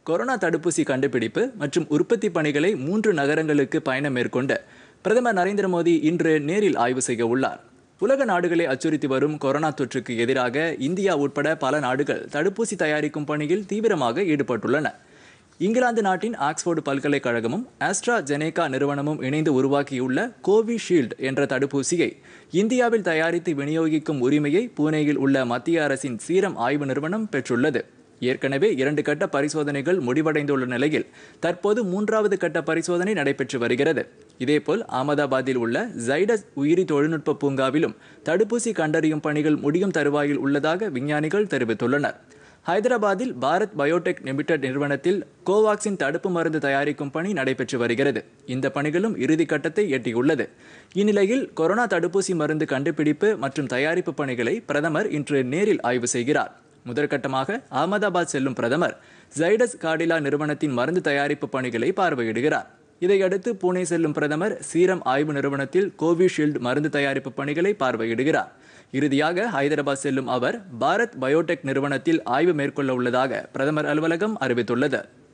corona தடுப்பூசி கண்டுபிடிப்பு மற்றும் உற்பத்தி பணிகளை மூன்று நகரங்களுக்கு பயணம் மேற்கொண்டு பிரதமர் நரேந்திர மோடி இன்று நேரில் ஆய்வு செய்ய உள்ளார் உலக நாடுகளை அச்சுறுத்தி வரும் கொரோனா தொற்றுக்கு எதிராக இந்தியா உட்பட பல நாடுகள் தடுப்பூசி தயாரிக்கும் பணியில் தீவிரமாக ஈடுபட்டுள்ளன இங்கிலாந்து நாட்டின் ஆக்ஸ்போர்டு பல்கலைக்கழகமும் ஆஸ்ட்ரா ஜெனேகா நிறுவனமும் இணைந்து உருவாக்கியுள்ள கோவிஷீல்டு என்ற தடுப்பூசியை இந்தியாவில் தயாரித்து விநியோகிக்கும் உரிமையை பூனேயில் உள்ள மத்திய அரசின் சீரம் ஆய்வு நிறுவனம் பெற்றுள்ளது ஏற்கனவே இரண்டு கட்ட பரிசோதனைகள் முடிவடைந்துள்ள நிலையில் தற்போது மூன்றாவது கட்ட பரிசோதனை நடைபெற்று வருகிறது இதேபோல் அகமதாபாத்தில் உள்ள ஜைடஸ் உயிரி தொழில்நுட்ப பூங்காவிலும் தடுப்பூசி கண்டறியும் பணிகள் முடியும் தருவாயில் உள்ளதாக விஞ்ஞானிகள் தெரிவித்துள்ளனர் ஹைதராபாத்தில் பாரத் பயோடெக் லிமிடெட் நிறுவனத்தில் கோவாக்சின் தடுப்பு மருந்து தயாரிக்கும் பணி நடைபெற்று வருகிறது இந்த பணிகளும் இறுதி கட்டத்தை எட்டியுள்ளது இந்நிலையில் கொரோனா தடுப்பூசி மருந்து கண்டுபிடிப்பு மற்றும் தயாரிப்பு பணிகளை பிரதமர் இன்று நேரில் ஆய்வு செய்கிறார் முதற்கட்டமாக அகமதாபாத் செல்லும் பிரதமர் ஜைடஸ் காடிலா நிறுவனத்தின் மருந்து தயாரிப்பு பணிகளை பார்வையிடுகிறார் இதையடுத்து புனே செல்லும் பிரதமர் சீரம் ஆய்வு நிறுவனத்தில் கோவிஷீல்டு மருந்து தயாரிப்பு பணிகளை பார்வையிடுகிறார் இறுதியாக ஹைதராபாத் செல்லும் அவர் பாரத் பயோடெக் நிறுவனத்தில் ஆய்வு மேற்கொள்ள உள்ளதாக பிரதமர் அலுவலகம் அறிவித்துள்ளது